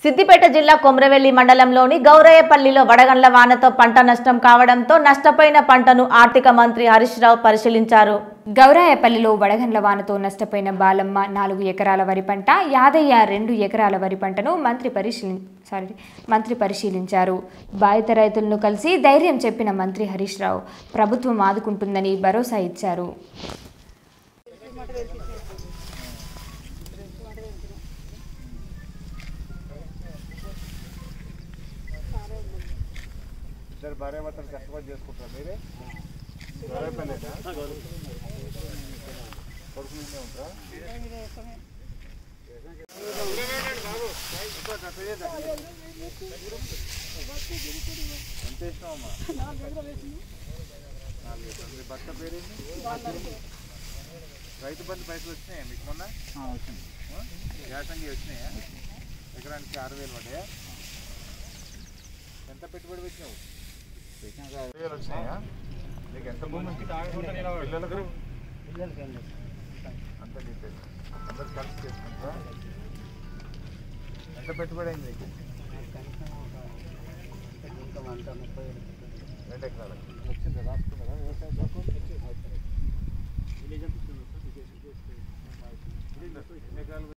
సిద్దిపేట జిల్లా కొమ్రవెల్లి మండలంలోని గౌరయ్యపల్లిలో వడగండ్ల వానతో పంట నష్టం కావడంతో నష్టపోయిన పంటను ఆర్థిక మంత్రి హరీష్ రావు పరిశీలించారు గౌరాయపల్లిలో వడగండ్ల వానతో నష్టపోయిన బాలమ్మ నాలుగు ఎకరాల వరి పంట యాదయ్య రెండు ఎకరాల వరి పంటను మంత్రి పరిశీలి సారీ మంత్రి పరిశీలించారు బాధిత రైతులను కలిసి ధైర్యం చెప్పిన మంత్రి హరీష్ రావు ప్రభుత్వం ఆదుకుంటుందని భరోసా ఇచ్చారు ఇద్దరు భార్య భర్తలు కష్టపడి చేసుకుంటారు మీరే గొడవపల్లేదా కొడుకు మీదే ఉంటారా ఎంత ఇష్టమమ్మా నాలుగు ఎకరాలు. మీ భర్త పేరేంటి రైతు బంధు పైసలు వచ్చినాయా మీకు మొన్న వచ్చింది యాసంగి వచ్చినాయా ఎకరానికి ఆరు వేలు పడ్డాయా ఎంత పెట్టుబడి పెట్టినావు వేలు వచ్చినాయా నీకు ఎంత భూమి ఉంది? పిల్లలకు అంత డీటెయిల్ అందరు కలిసి చేసుకుంటారా ఎంత పెట్టుబడి అయింది నీకు రెండు ఎకరాలకు వచ్చిందా రాసుకున్నారా వ్యవసాయ తక్కువ ఎన్ని ఎకరాలు